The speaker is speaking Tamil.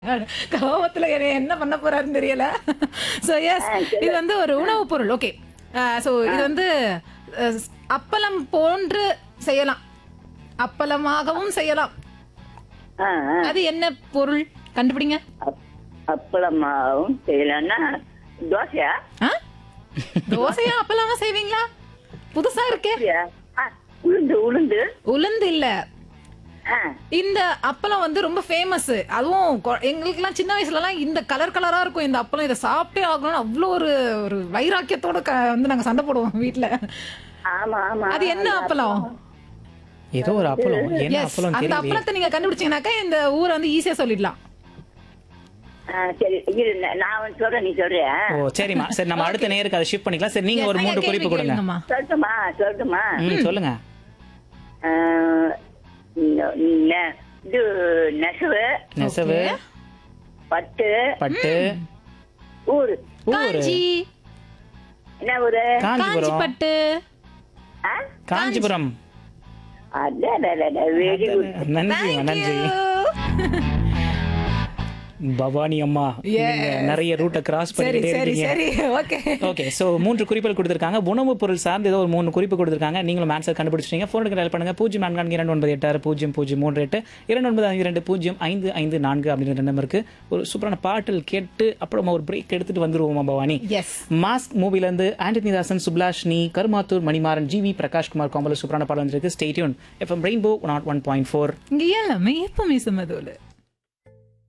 கோவத்துல என்னை என்ன பண்ண போறாருன்னு தெரியல சோ எஸ் இது வந்து ஒரு உணவுப் பொருள் ஓகே சோ இது வந்து அஹ், அப்பளம் போன்று செய்யலாம் அப்பளமாகவும் செய்யலாம் ஆ, ஆ. அது என்ன பொருள் கண்டுபிடிங்க அப்- அப்பளமாவும் செய்யலாம்னா தோசையா ஆ? தோசையா அப்பளமா செய்வீங்களா புதுசா இருக்கே அப்படியா? ஆ, உளுந்து உளுந்து உளுந்து இல்ல ஆ, இந்த அப்பளம் வந்து ரொம்ப ஃபேமஸ் அதுவும் கொ- எங்களுக்கெல்லாம் சின்ன வயசுல எல்லாம் இந்த கலர் கலரா இருக்கும் இந்த அப்பளம் இதை சாப்பிட்டே ஆகணும்னு அவ்வளோ ஒரு ஒரு வைராக்கியத்தோட க- வந்து நாங்க சண்டை போடுவோம் வீட்ல ஆமா ஆமா அது என்ன அப்பளம் ஏதோ ஒரு அப்பளம் என்ன எஸ் அப்பளம் அந்த தெரியல அப்பளத்தை நீங்க கண்டுபிடிச்சீங்கன்னாக்கா இந்த ஊரை வந்து ஈஸியா சொல்லிடலாம் ஆ, சரி இரு நா- நான் வந்து சொல்றேன் நீ சொல்றியா ஓ சரிம்மா சரி நம்ம அடுத்த நேருக்கு அதை ஷிஃப்ட் பண்ணிக்கலாம் சரி நீங்க ஒரு Yes, மூன்று ஐயா, குறிப்பு கேள்வி கொடுங்க கேளுங்கம்மா. சொல்லட்டுமா சொல்லட்டுமா ம் சொல்லுங்க ஆ, ந- ந- இது நெசவு நெசவு பட்டு பட்டு ஊரு ஊரு காஞ்சி என்ன ஊரு காஞ்சி காஞ்சிபுரம் பட்டு ஆ? காஞ்சிபுரம் அதான் வெரி குட் நன்றி நன்றி பவானி அம்மா நீங்க நிறைய ரூட்டை கிராஸ் சரி பண்ணிட்டே சரி இருக்கீங்க சரி ஓகே ஓகே சோ மூன்று குறிப்புகள் கொடுத்திருக்காங்க உணவுப் பொருள் சார்ந்து ஏதோ ஒரு மூணு குறிப்பு கொடுத்திருக்காங்க நீங்களும் ஆன்சர் கண்டுபிடிச்சிட்டீங்க ஃபோனுக்கு டயல் பண்ணுங்க பூஜ்ஜியம் நான்கு நான்கு இரண்டு ஒன்பது எட்டு ஆறு பூஜ்ஜியம் பூஜ்ஜியம் மூன்று எட்டு இரண்டு ஒன்பது ஐந்து இரண்டு பூஜ்ஜியம் ஐந்து ஐந்து நான்கு அப்படின்ற நம்பருக்கு ஒரு சூப்பரான பாட்டில் கேட்டு அப்புறமா ஒரு பிரேக் எடுத்துட்டு வந்துருவோமா பவானி எஸ் மாஸ்க் மூவில இருந்து ஆண்டனி தாசன் சுப்லாஷ்னி கருமாத்தூர் மணிமாறன் ஜிவி பிரகாஷ்குமார் காம்பல சூப்பரான பாடம் வந்திருக்கு stay tuned FM rainbow nought one point four இங்க எல்லாமே எப்பவுமே சுமதோல